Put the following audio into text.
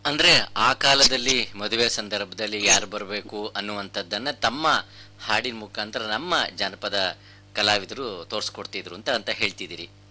ಅಂದ್ರೆ ಆ ಕಾಲದಲ್ಲಿ ಮದುವೆ ಸಂದರ್ಭದಲ್ಲಿ ಯಾರು ಬರಬೇಕು ಅನ್ನುವಂಥದ್ದನ್ನ ತಮ್ಮ ಹಾಡಿನ ಮುಖಾಂತರ ನಮ್ಮ ಜಾನಪದ ಕಲಾವಿದರು ತೋರಿಸ್ಕೊಡ್ತಿದ್ರು ಅಂತ ಅಂತ ಹೇಳ್ತಿದ್ದೀರಿ